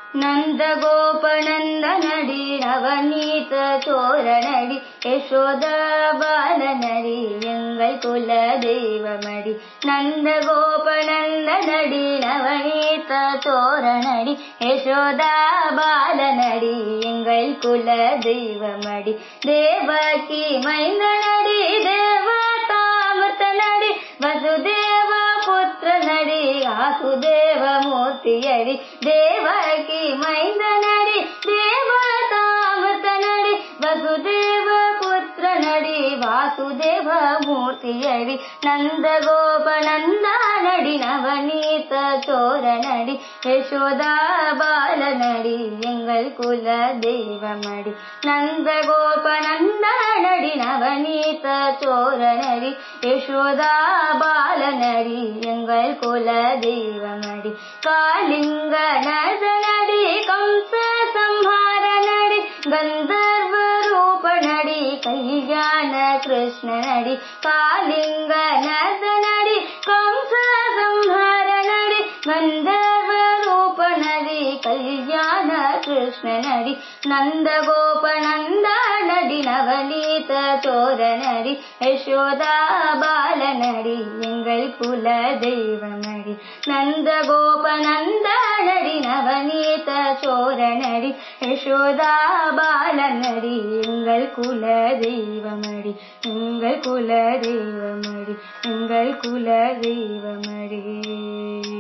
நந்த கோபநந்தனடி நவநீத சோரனடி யசோத பாலனடி எங்கள் குல தெய்வமடி நந்த கோபநந்தனடி நவநீத சோரனடி யசோதா பாலனடி எங்கள் குல தெய்வமடி தேவகி மைந்தனடி தேவதாமிருத்தனடி வசுதேவ புத்திரனடி வாசுದೇವ ಮೂರ್ತಿಯಡಿ ದೇವಕಿ ಮೈಂದನಡಿ ದೇವತಾಮೃತನಡಿ ವಸುದೇವ ಪುತ್ರ ನಡಿ ವಾಸುದೇವ ಮೂರ್ತಿಯಡಿ ನಂದ ಗೋಪ ನಂದ ನಡಿ ನವನೀತ ಚೋರ ನಡಿ ಯಶೋದಾ ಬಾಲ ನಡಿ ಎಂಗಲ್ ಕುಲ ದೇವ ಮಡಿ ನಂದ ಗೋಪ ನಂದ ನಡಿ ನವನೀತ ಚೋರ ನಡಿ ಯಶೋದಾ ಬಾಲ ನಡಿ ಎಂಗಲ್ ಕುಲ ದೇವ ಮಡಿ ಕಾಲಿಂಗ ನಡಿ ಕಂಸ ಸಂಹಾರ ನಡಿ ಗಂಧರ್ವ ರೂಪ ನಡಿ ಕಲ್ಯಾಣ ಕೃಷ್ಣ ನಡಿ ಕಾಲಿಂಗ ನಡಿ ಕಂಸ ಸಂಹಾರ ನಡಿ ಗಂಧರ್ವ ರೂಪ ನಡಿ ಕಲ್ಯಾಣ ಕೃಷ್ಣ ನಡಿ ನಂದ ಗೋಪ ನಂದ ನಡಿ ನವನೀತ ಚೋರ ನಡಿ ಯಶೋದಾ ಬಾಲ ನಡಿ ಎಂಗಲ್ ಕುಲ ದೇವ ನಡಿ ನಂದ ಗೋಪ ನಂದ ನಡಿ ನವನೀತ ಚೋರ ನಡಿ ಯಶೋದಾ ಬಾಲ ನಡಿ எங்கள் குல தெய்வமடி எங்கள் குல தெய்வமடி எங்கள் குல தெய்வமடி